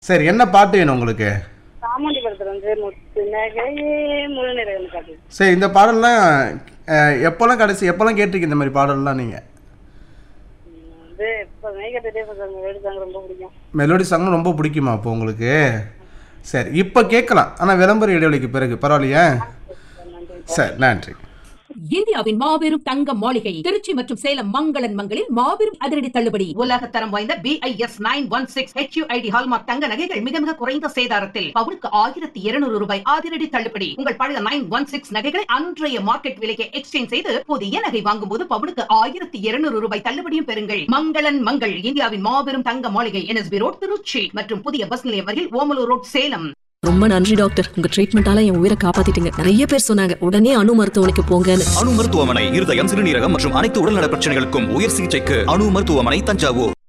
சரி என்ன பாட்டு வேணும் உங்களுக்கு சாமுண்டி படத்துல வந்து முத்து நகையே முழு நிறைவு காட்டு சரி இந்த பாடல்லாம் அஹ், எப்போல்லாம் கடைசி எப்போல்லாம் கேட்டிருக்கீங்க இந்த மாதிரி பாடல்லாம் நீங்கள் வந்து இப்போ மேகத்திட்டே கொஞ்சம் வேடுதாங்க ரொம்ப பிடிக்கும் மெலோடி சாங் ரொம்ப பிடிக்குமா அப்போ உங்களுக்கு சரி இப்போ கேட்கலாம் ஆனால் விளம்பர இடைவெளிக்கு பிறகு பரவாயில்லையா சரி நன்றி இந்தியாவின் மாபெரும் தங்க மாளிகை திருச்சி மற்றும் சேலம் மங்களன் மங்களில் மாபெரும் அதிரடி தள்ளுபடி உலக தரம் வாய்ந்த BIS nine one six HUID hallmark தங்க நகைகள் மிக மிக குறைந்த சேதாரத்தில் பவுனுக்கு ஆயிரத்தி இருநூறு ரூபாய் அதிரடி தள்ளுபடி உங்கள் பழைய நைன் ஒன் சிக்ஸ் நகைகளை அன்றைய மார்க்கெட் விலைக்கு எக்ஸ்சேஞ்ச் செய்து புதிய நகை வாங்கும் போது பவுனுக்கு ஆயிரத்தி இருநூறு ரூபாய் தள்ளுபடியும் பெறுங்கள் மங்களன் மங்கள் இந்தியாவின் மாபெரும் தங்க மாளிகை என்எஸ்பி ரோட் திருச்சி மற்றும் புதிய பஸ் நிலையம் வரையில் ஓமலூர் ரோட் சேலம் ரொம்ப நன்றி டாக்டர் உங்க ட்ரீட்மெண்டால என் உயிரை காப்பாத்திட்டீங்க நிறைய பேர் சொன்னாங்க உடனே அணு மருத்துவமனைக்கு போங்கன்னு அணு மருத்துவமனை இருதயம் சிறுநீரகம் மற்றும் அனைத்து உடல்நல பிரச்சனைகளுக்கும் உயர் சிகிச்சைக்கு அணு மருத்துவமனை தஞ்சாவூர்